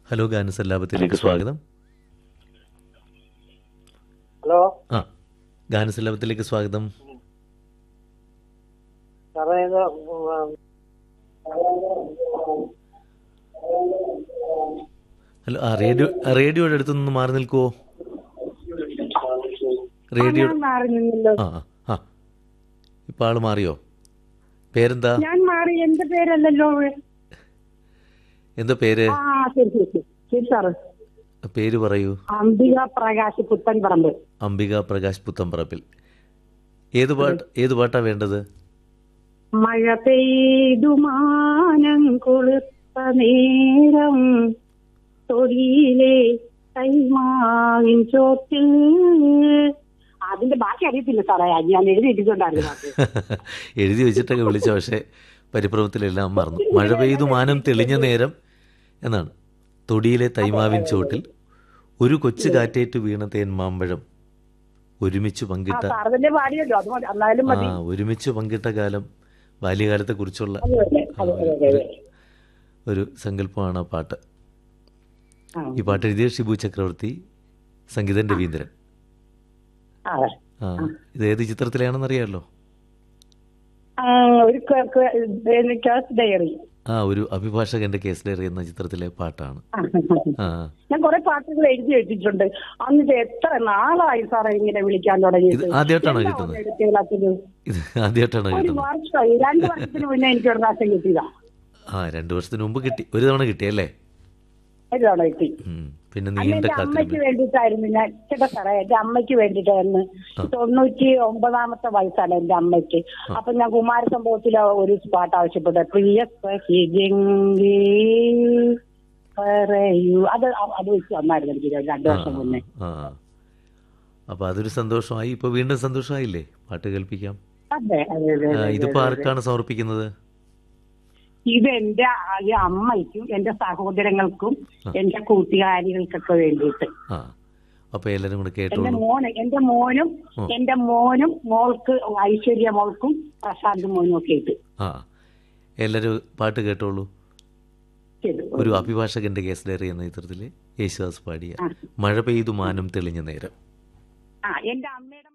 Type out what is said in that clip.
Hello ഗാനസല്ലാപത്തിലേക്ക് സ്വാഗതം hello ആ ഗാനസല്ലാപത്തിലേക്ക് സ്വാഗതം സാറേ ഇത് ഉം, ഹലോ ആ റേഡിയോ ആ, റേഡിയോയുടെ അടുത്ത് നിന്ന് മാറി നിൽക്കുവോ റേഡിയോ ഞാൻ മാറി നിന്നല്ലോ ആ ആ, ആ ഇപ്പം ആള് മാറിയോ പേരെന്താ ഞാൻ മാറി എന്റെ പേരല്ലല്ലോ എന്താ പേര് ആ ശരി ശരി ശരി ശരി സാറ് പേര് പറയൂ അംബിക പ്രകാശ് പുത്തൻ പറമ്പ് അംബിക പ്രകാശ് പുത്തമ്പറപ്പിൽ ഏത് പാട്ട് ഏത് പാട്ടാ വേണ്ടത് മഴ പെയ്തു മാനം കൊളുത്ത നേരം തൊടിയിലെ കൈമാവിൻ ചോട്ടിൽ അതിന്റെ ബാക്കി അറിയത്തില്ല സാറേ അത് ഞാൻ എഴുതിയിട്ടുണ്ടായിരുന്നു പാട്ട്. എഴുതി വെച്ചിട്ടൊക്കെ വിളിച്ച പക്ഷേ പരിഭ്രമത്തിലെല്ലാം മറന്നു മഴ പെയ്തു മാനം തെളിഞ്ഞ നേരം എന്നാണ് തൊടിയിലെ തൈമാവിൻ ചുവട്ടിൽ ഒരു കൊച്ചു കാറ്റേറ്റ് വീണ തേൻ മാമ്പഴം ഒരുമിച്ച് ആ പങ്കിട്ട സാറ് തന്നെ പാടിയല്ലോ അത് മതി എന്നാലും ആ മതി ഒരുമിച്ച് പങ്കിട്ട കാലം ബാല്യകാലത്തെ കുറിച്ചുള്ള അത് തന്നെ, അത് അതെ, അതെ, അതെ. ഒരു സങ്കല്പമാണ് ആ പാട്ട് ആ. ഈ പാട്ട് എഴുതിയ ഷിബു ചക്രവർത്തി സംഗീതൻ രവീന്ദ്രൻ ആ. ആ ഇത് ഏത് ചിത്രത്തിലാണെന്ന് അറിയാമല്ലോ ആ, ഒരു ക- ക- ഏത് കേസ് ഡയറി ആ ഒരു അഭിഭാഷകന്റെ കേസ് ഡയറി എന്ന ചിത്രത്തിലെ പാട്ടാണ് ആ. ആ ഞാൻ കുറെ പാട്ടുകൾ എഴുതി വെച്ചിട്ടുണ്ട് അന്നിട്ട് എത്ര നാളായി സാറേ ഇങ്ങനെ വിളിക്കാൻ തുടങ്ങിയിട്ട് ഇത് ആദ്യമായിട്ടാണോ എന്താ കിട്ടുന്നത്? ഒന്ന് എടുത്തേലാത്തത്? ഇത് ആദ്യമായിട്ടാണ് ഒരു കിട്ടുന്നത് വർഷമായി രണ്ടു വർഷത്തിന് മുന്നേ എനിക്ക് ഒരു പ്രാവശ്യം കിട്ടിയതാ ആ രണ്ടു വർഷത്തിന് മുമ്പ് കിട്ടി ഒരു തവണ കിട്ടിയല്ലേ ഒരു തവണ കിട്ടി ഉം. പിന്നെ അന്ന് നീണ്ട എന്റെ അമ്മയ്ക്ക് കാത്തിരിപ്പ് വേണ്ടിയിട്ടായിരുന്നു ഞാൻ ചേട്ടാ സാറേ എന്റെ അമ്മയ്ക്ക് വേണ്ടിയിട്ടായിരുന്നു തൊണ്ണൂറ്റി ഒമ്പതാമത്തെ വയസ്സാണ് എന്റെ അമ്മയ്ക്ക് അപ്പൊ ഞാൻ കുമാര സംഭവത്തിലെ ഒരു പാട്ട് ആവശ്യപ്പെട്ടു പ്രിയ സഹിജെങ്കി പറയൂ അത് അ- അത് വെച്ച് വന്നായിരുന്നു എനിക്ക് രണ്ടു ആ, വർഷം മുന്നേ ആ അപ്പൊ അതൊരു സന്തോഷമായി ഇപ്പൊ വീണ്ടും സന്തോഷമായില്ലേ പാട്ട് കേൾപ്പിക്കാം അതെ അതെ അതെ ആ, അതെ, ഇതിപ്പോ അതെ. ആർക്കാണ് സമർപ്പിക്കുന്നത് ഇത് എന്റെ ആ- ഈ അമ്മയ്ക്കും എന്റെ സഹോദരങ്ങൾക്കും എന്റെ കൂട്ടുകാരികൾക്കൊക്കെ വേണ്ടിയിട്ട് ആ അപ്പൊ എല്ലാരും കൂടെ എന്റെ കേട്ടോളൂ മോന് എന്റെ മോനും എന്റെ മോനും മോൾക്ക് ഐശ്വര്യ മോൾക്കും പ്രശാന്ത് മോനും ഒക്കെ ആയിട്ട് ആ എല്ലാരും പാട്ട് കേട്ടോളൂ ചെയ്തു ഒരു അഭിഭാഷകന്റെ കേസ് ഡയറി എന്ന ചിത്രത്തില് യേശുദാസ് പാടിയ മഴ പെയ്തു മാനം തെളിഞ്ഞ നേരം ആ എന്റെ അമ്മയുടെ